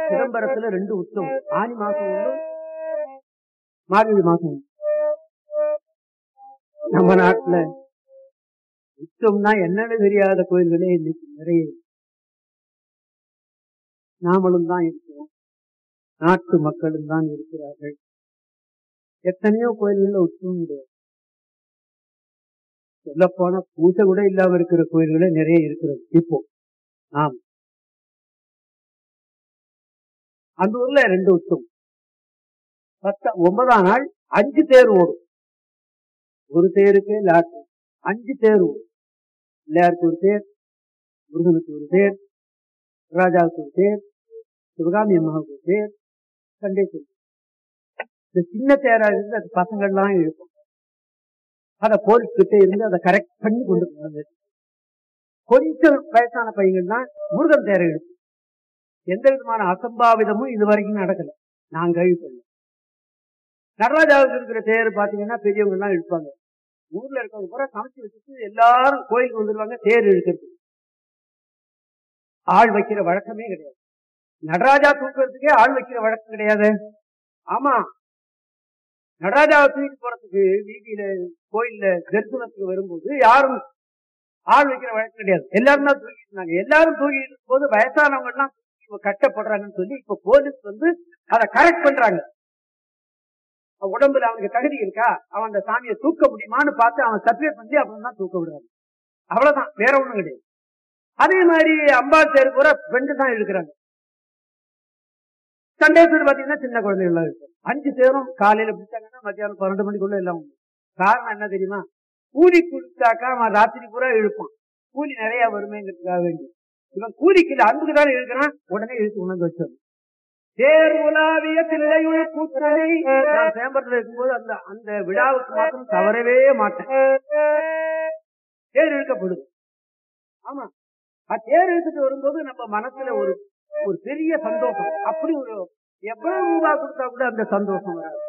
சிதம்பரத்துல ரெண்டு உற்சவம் ஆனி மாசம் உண்டு மார்கழி மாசம் உண்டு நம்ம நாட்டுல உச்சம்னா என்னன்னு தெரியாத கோயில்களே இன்னைக்கு நிறைய இருக்கு. நாமளும் தான் இருக்கிறோம் நாட்டு மக்களும் தான் இருக்கிறார்கள் எத்தனையோ கோயில்கள்ல உச்சம் கிடையாது சொல்ல போனா பூஜை கூட இல்லாம இருக்கிற கோயில்களே நிறைய இருக்கிறது இப்போ ஆம் அந்த ஊர்ல ரெண்டு உச்சம் பத்த ஒன்பதாம் நாள் அஞ்சு தேர் ஓடும் ஒரு தேருக்கு லாட்டு அஞ்சு தேர் ஓடும் பிள்ளையாருக்கு ஒரு தேர் முருகனுக்கு ஒரு தேர் ராஜாவுக்கு ஒரு தேர் சிவகாமி அம்மாவுக்கு ஒரு தேர் கண்டேஸ்வரி இந்த சின்ன தேரா இருந்து அது பசங்கள்லாம் இழுக்கும் அதை போலீஸ்கிட்ட இருந்து அதை கரெக்ட் பண்ணி கொண்டு போனது கொஞ்சம் வயசான பையங்கள்லாம் முருகன் தேரை இழுக்கும் எந்த விதமான அசம்பாவிதமும் இது வரைக்கும் நடக்கல நான் கேள்விப்படல நடராஜாவுக்கு இருக்கிற தேர் பாத்தீங்கன்னா பெரியவங்க எல்லாம் இழுப்பாங்க ஊர்ல இருக்கவங்க பூரா சமைச்சு வச்சுட்டு எல்லாரும் கோயிலுக்கு வந்துருவாங்க தேர் இழுக்கிறது ஆள் வைக்கிற வழக்கமே கிடையாது நடராஜா தூக்குறதுக்கே ஆள் வைக்கிற வழக்கம் கிடையாது ஆமா நடராஜாவை தூக்கி போறதுக்கு வீதியில கோயில்ல தரிசனத்துக்கு வரும்போது யாரும் ஆள் வைக்கிற வழக்கம் கிடையாது எல்லாரும் தான் தூக்கிட்டு இருந்தாங்க எல்லாரும் தூக்கிட்டு இருக்கும்போது வயசானவங்க எல்லாம் இப்ப கட்டப்படுறாங்கன்னு சொல்லி இப்ப போலீஸ் வந்து அதை கரெக்ட் பண்றாங்க அவன் உடம்புல அவனுக்கு தகுதி இருக்கா அவன் அந்த சாமியை தூக்க முடியுமான்னு பார்த்து அவன் சர்டிஃபிகேட் பண்ணி அப்புறம் தான் தூக்க விடுறாங்க அவ்வளவுதான் வேற ஒண்ணும் கிடையாது அதே மாதிரி அம்பாள் தேர் பூரா பெண்டு தான் இருக்கிறாங்க சண்டேஸ்வரி பாத்தீங்கன்னா சின்ன குழந்தைகள் எல்லாம் இருக்கு அஞ்சு தேரும் காலையில பிடிச்சாங்கன்னா மத்தியானம் பன்னெண்டு மணிக்குள்ள எல்லாம் உண்டு. காரணம் என்ன தெரியுமா கூலி கொடுத்தாக்கா அவன் ராத்திரி பூரா இழுப்பான் கூலி நிறைய வருமேங்கிறதுக்காக வேண்டி இவன் கூலிக்கு இல்ல அன்புக்கு தானே இழுக்கிறான் உடனே இழுத்து உணர்ந்து வச்சிடணும் தேர் உலாவிய தில்லையுள் கூத்தனை நான் சேம்பரத்துல இருக்கும்போது அந்த அந்த விழாவுக்கு மாத்திரம் தவறவே மாட்டேன் தேர் இழுக்கப்படுது ஆமா அது தேர் இழுத்துட்டு வரும்போது நம்ம மனசுல ஒரு ஒரு பெரிய சந்தோஷம் அப்படி ஒரு எவ்வளவு ரூபாய் கொடுத்தா கூட அந்த சந்தோஷம் வராது